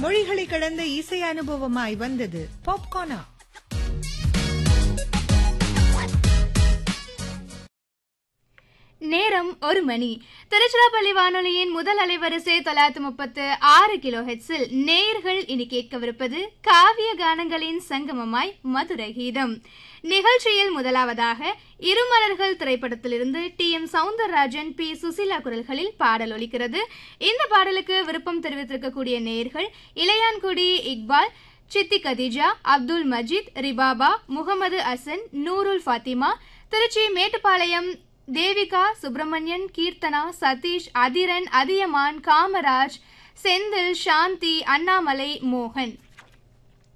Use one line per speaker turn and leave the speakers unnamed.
மொழிகளை கடந்த இசை அனுபவமாய் வந்தது பாப்கார்னா
நேரம் ஒரு மணி திருச்சிராப்பள்ளி வானொலியின் முதல் அலைவரிசை தொள்ளாயிரத்தி முப்பத்து ஆறு கிலோ ஹெட்ஸில் நேயர்கள் இனி கேட்கவிருப்பது காவிய கானங்களின் சங்கமமாய் மதுரை கீதம் நிகழ்ச்சியில் முதலாவதாக இருமலர்கள் திரைப்படத்திலிருந்து T M Soundararajan P Susheela குரல்களில் பாடல் ஒலிக்கிறது இந்த பாடலுக்கு விருப்பம் தெரிவித்திருக்கக்கூடிய நேயர்கள் இளையான்குடி இக்பால் சித்தி கதீஜா அப்துல் மஜீத் ரிபாபா முகமது அசன் நூருல் ஃபாத்திமா திருச்சி மேட்டுப்பாளையம் தேவிகா சுப்பிரமணியன் கீர்த்தனா சதீஷ் அதிரன் அதியமான் காமராஜ் செந்தில் சாந்தி அண்ணாமலை மோகன்